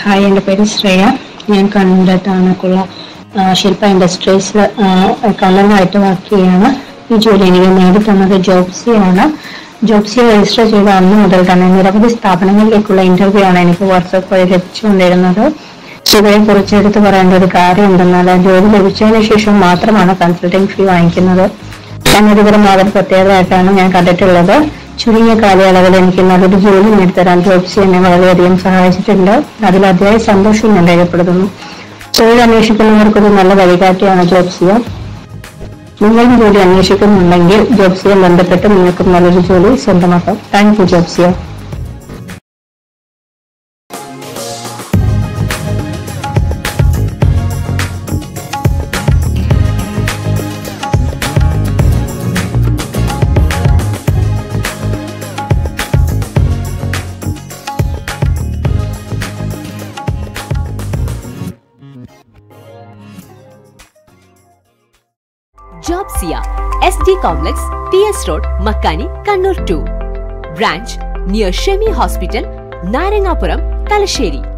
hi എൻ്റെ പേര് ശ്രേയ ഞാൻ കണ്ണൂർ താണക്കുള്ള ആ, ശില്പ ഇൻഡസ്ട്രീസിൽ അക്കൗണ്ടൻ്റായിട്ട് വർക്ക് ചെയ്യാണ് ഈ ജോലി എനിക്ക് നേടിത്തന്നത് ജോബ്സിയാണ് ജോബ്സി രജിസ്റ്റർ ചെയ്ത അന്ന് മുതൽ തന്നെ നിരവധി സ്ഥാപനങ്ങളിലേക്കുള്ള ഇന്റർവ്യൂ ആണ് എനിക്ക് വാട്സാപ്പ് വഴി ലഭിച്ചുകൊണ്ടിരുന്നത് ഇവയെ കുറിച്ച് എടുത്തു പറയേണ്ട ഒരു കാര്യം എന്തെന്നാൽ ജോലി ലഭിച്ചതിന് ശേഷം മാത്രമാണ് കൺസൾട്ടിംഗ് ഫീ വാങ്ങിക്കുന്നത് എന്നതുപരം അതൊരു പ്രത്യേകതയായിട്ടാണ് ഞാൻ കണ്ടിട്ടുള്ളത് ചുരുങ്ങിയ കാലയളവിൽ എനിക്ക് നല്ലൊരു ജോലി നേടിത്തരാൻ ജോബ്സി എന്നെ വളരെയധികം സഹായിച്ചിട്ടുണ്ട് അതിൽ അതിയായ സന്തോഷം ഞാൻ രേഖപ്പെടുത്തുന്നു തൊഴിൽ അന്വേഷിക്കുന്നവർക്കൊരു നല്ല വഴികാട്ടിയാണ് ജോബ്സിയ നിങ്ങളും ജോലി അന്വേഷിക്കുന്നുണ്ടെങ്കിൽ ജോബ്സിയെ ബന്ധപ്പെട്ട് നിങ്ങൾക്ക് നല്ലൊരു ജോലി സ്വന്തമാക്കാം thank you Jobsia Jobsia S D complex P S road Makkani Kannur two branch near Shemi hospital Narangapuram Thalassery